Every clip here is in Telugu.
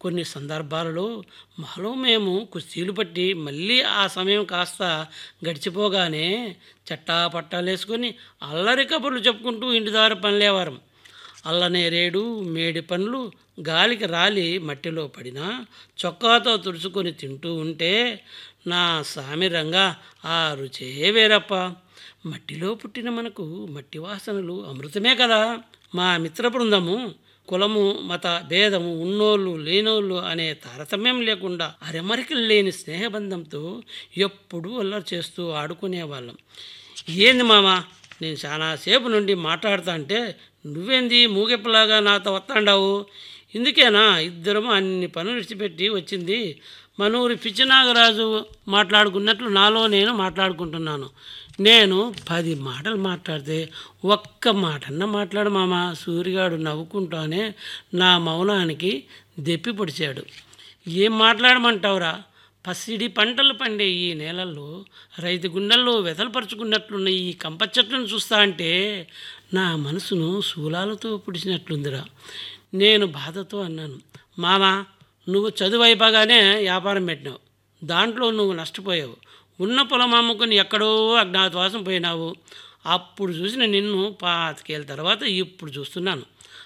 కొన్ని సందర్భాలలో మాలో మేము కుస్తీలు పట్టి మళ్ళీ ఆ సమయం కాస్త గడిచిపోగానే చట్టా పట్టాలేసుకొని అల్లరి కబుర్లు చెప్పుకుంటూ ఇంటి దారి పనిలేవారం అల్లనేరేడు మేడి పండ్లు గాలికి రాలి మట్టిలో పడినా చొక్కాతో తుడుచుకొని తింటూ ఉంటే నా సామి రంగా ఆ రుచే వేరప్ప మట్టిలో పుట్టిన మనకు మట్టి వాసనలు అమృతమే కదా మా మిత్ర బృందము కులము మత భేదము ఉన్నోళ్ళు లేనోళ్ళు అనే తారతమ్యం లేకుండా అరెమరికలు లేని స్నేహబంధంతో ఎప్పుడూ అల్లరి చేస్తూ ఆడుకునేవాళ్ళం ఏంది మామ నేను చాలా సేపు నుండి మాట్లాడుతా అంటే నువ్వేంది మూగెప్పలాగా నాతో వస్తాండావు ఇందుకేనా ఇద్దరము అన్ని పనులు విడిచిపెట్టి వచ్చింది మనూరి పిచ్చినాగరాజు మాట్లాడుకున్నట్లు నాలో నేను మాట్లాడుకుంటున్నాను నేను పది మాటలు మాట్లాడితే ఒక్క మాటన్న మాట్లాడు మామ సూర్యగాడు నవ్వుకుంటానే నా మౌనానికి దెప్పి పొడిచాడు ఏం మాట్లాడమంటావురా పసిడి పంటలు పండే ఈ నేలల్లో రైతు గుండెల్లో వెతలపరుచుకున్నట్లున్న ఈ కంప చెట్లను చూస్తా అంటే నా మనసును శూలాలతో పుడిచినట్లుందిరా నేను బాధతో అన్నాను మామా నువ్వు చదువు అయిపోగానే వ్యాపారం పెట్టినావు దాంట్లో నువ్వు నష్టపోయావు ఉన్న పొలం అమ్ముకొని ఎక్కడో అజ్ఞాతవాసం పోయినావు అప్పుడు చూసిన నిన్ను పాతికేళ్ళ తర్వాత ఇప్పుడు చూస్తున్నాను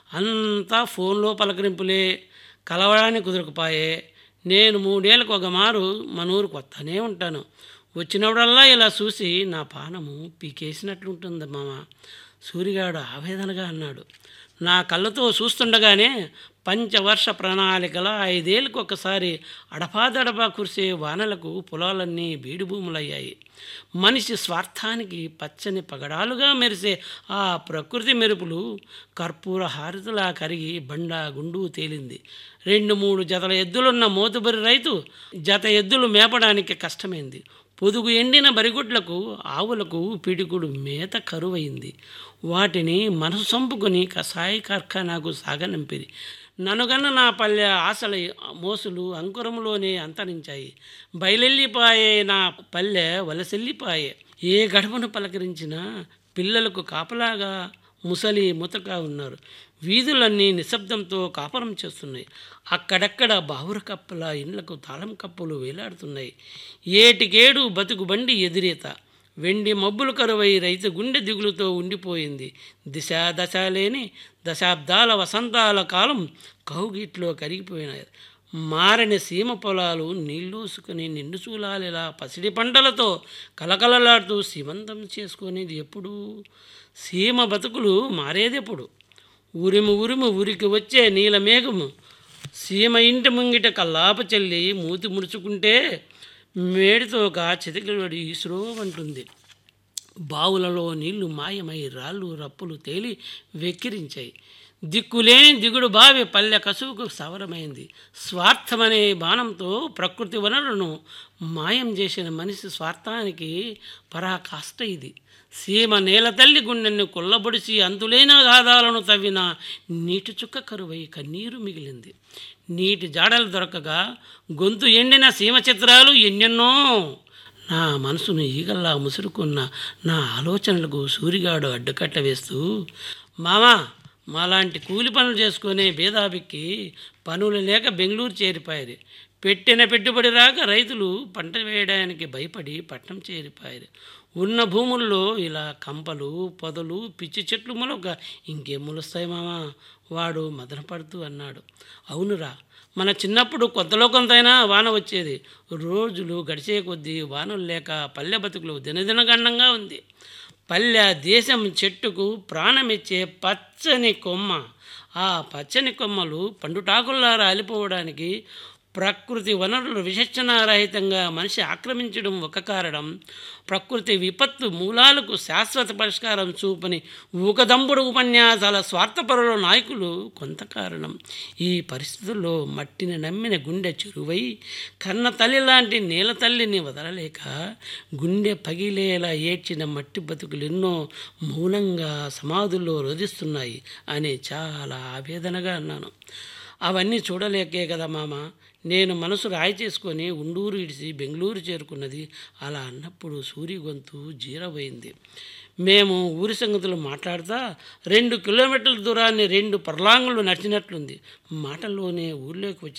అంతా ఫోన్లో పలకరింపులే కలవడానికి కుదరకపోయే నేను మూడేళ్ళకు ఒక మారు మన ఊరికి వస్తానే ఉంటాను వచ్చినప్పుడల్లా ఇలా చూసి నా పానము పీకేసినట్లుంటుంది మామ సూరిగాడు ఆవేదనగా అన్నాడు నా కళ్ళతో చూస్తుండగానే పంచవర్ష ప్రణాళికల ఐదేళ్ళకు ఒకసారి అడపాదడపా కురిసే వానలకు పొలాలన్నీ బీడు భూములయ్యాయి మనిషి స్వార్థానికి పచ్చని పగడాలుగా మెరిసే ఆ ప్రకృతి మెరుపులు కర్పూర హారతిలా కరిగి బండ గుండు తేలింది రెండు మూడు జతల ఎద్దులున్న మోతుబరి రైతు జత ఎద్దులు మేపడానికి కష్టమైంది పొదుగు ఎండిన బరిగుడ్లకు ఆవులకు పిడికుడు మేత కరువైంది వాటిని మనసు చంపుకొని కషాయ కార్ఖానాకు సాగనంపిరి ననుగన్న నా పల్లె ఆశల మోసులు అంకురంలోనే అంతరించాయి బయలెల్లిపాయే నా పల్లె వలసెల్లిపాయే ఏ గడపను పలకరించినా పిల్లలకు కాపలాగా ముసలి ముతక ఉన్నారు వీధులన్నీ నిశ్శబ్దంతో కాపరం చేస్తున్నాయి అక్కడక్కడ బావుర కప్పల ఇండ్లకు తాళం కప్పులు వేలాడుతున్నాయి ఏటికేడు బతుకు బండి ఎదురీత వెండి మబ్బులు కరువై రైతు గుండె దిగులుతో ఉండిపోయింది దిశ దశ లేని దశాబ్దాల వసంతాల కాలం కౌగిట్లో కరిగిపోయినాయి మారని సీమ పొలాలు నీళ్ళూసుకుని నిండు చూలాలిలా పసిడి పంటలతో కలకలలాడుతూ సీమంతం చేసుకునేది ఎప్పుడు సీమ బతుకులు మారేదెప్పుడు ఉరిము ఉరిము ఉరికి వచ్చే నీల మేఘము సీమ ఇంటి ముంగిట కల్లాప చెల్లి మూతి ముడుచుకుంటే మేడితోక చితకిలడి ఇసురోమంటుంది బావులలో నీళ్లు మాయమై రాళ్ళు రప్పులు తేలి వెక్కిరించాయి దిక్కులేని దిగుడు బావి పల్లె కసువుకు సవరమైంది స్వార్థమనే బాణంతో ప్రకృతి వనరులను మాయం చేసిన మనిషి స్వార్థానికి పరాకాష్ట ఇది సీమ నేల తల్లి గుండెని కొల్లబొడిసి అంతులేని గాథాలను తవ్విన నీటి చుక్క కరువై కన్నీరు మిగిలింది నీటి జాడలు దొరకగా గొంతు ఎండిన సీమ చిత్రాలు ఎన్నెన్నో నా మనసును ఈగల్లా ముసురుకున్న నా ఆలోచనలకు సూరిగాడు అడ్డుకట్ట వేస్తూ మామా మాలాంటి కూలి పనులు చేసుకునే బేదాబిక్కి పనులు లేక బెంగళూరు చేరిపోయారు పెట్టిన పెట్టుబడి రాక రైతులు పంట వేయడానికి భయపడి పట్నం చేరిపోయారు ఉన్న భూముల్లో ఇలా కంపలు పొదలు పిచ్చి చెట్లు మొలక ఇంకేం మొలుస్తాయి మామా వాడు మదన పడుతూ అన్నాడు అవునురా మన చిన్నప్పుడు కొత్తలో కొంతైనా వాన వచ్చేది రోజులు గడిచే కొద్దీ వానలు లేక పల్లె బతుకులు దినదినగండంగా ఉంది పల్లె దేశం చెట్టుకు ప్రాణమిచ్చే పచ్చని కొమ్మ ఆ పచ్చని కొమ్మలు పండుటాకుల్లా రాలిపోవడానికి ప్రకృతి వనరులు విచక్షణారహితంగా మనిషి ఆక్రమించడం ఒక కారణం ప్రకృతి విపత్తు మూలాలకు శాశ్వత పరిష్కారం చూపని ఊకదంపుడు ఉపన్యాసాల స్వార్థపరుల నాయకులు కొంత కారణం ఈ పరిస్థితుల్లో మట్టిని నమ్మిన గుండె చెరువై కన్న తల్లి లాంటి నీల తల్లిని వదలలేక గుండె పగిలేలా ఏడ్చిన మట్టి బతుకులు ఎన్నో మౌనంగా సమాధుల్లో రోధిస్తున్నాయి అని చాలా ఆవేదనగా అన్నాను అవన్నీ చూడలేకే కదా మామ నేను మనసు రాయి చేసుకొని ఉండూరు ఇడిసి బెంగళూరు చేరుకున్నది అలా అన్నప్పుడు సూర్య గొంతు జీరబోయింది మేము ఊరి సంగతులు మాట్లాడుతా రెండు కిలోమీటర్ల దూరాన్ని రెండు పర్లాంగులు నడిచినట్లుంది మాటల్లోనే ఊర్లోకి వచ్చి